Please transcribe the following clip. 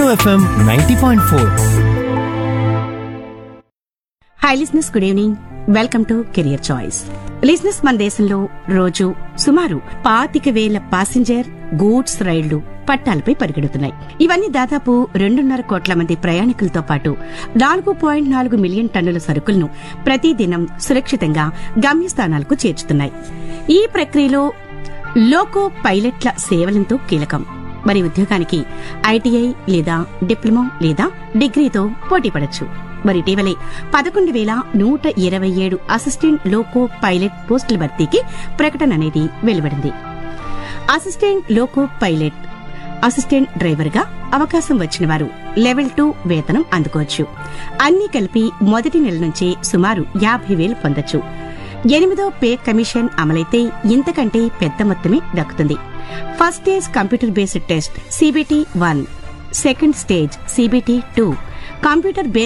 FM ninety point four hi listeners good evening welcome to career choice listeners మన దేశంలో రోజు సుమారు పాతిక వేల ప్యాసింజర్ గూడ్స్ రైళ్లు పట్టాలపై పరిగెడుతున్నాయి ఇవన్నీ దాదాపు రెండున్నర కోట్ల మంది ప్రయాణికులతో పాటు నాలుగు పాయింట్ నాలుగు మిలియన్ టన్నుల సరుకులను ప్రతిదినం సురక్షితంగా గమ్యస్థానాలకు చేర్చుతున్నాయి ఈ ప్రక్రియలో లోకో పైలట్ల సేవలంతో కీలకం మరి ఉద్యోగానికి ఐటీఐ లేదా డిప్లొమా లేదా డిగ్రీతో పోటీ పడచ్చు మరి ఇటీవలే పదకొండు వేల నూట ఇరవై ఏడు అసిస్టెంట్ లోకో పైలట్ పోస్టుల భర్తీకి ప్రకటన అనేది వెలువడింది assistant loco pilot assistant driver గా అవకాశం వచ్చిన వారు లెవెల్ టూ వేతనం అందుకోవచ్చు అన్ని కలిపి మొదటి నెల నుంచే సుమారు యాభై వేలు పొందొచ్చు ఎనిమిదో పే కమిషన్ అమలైతే ఇంతకంటే పెద్ద మొత్తమే దక్కుతుంది first stage computer based test CBT one second stage CBT two computer based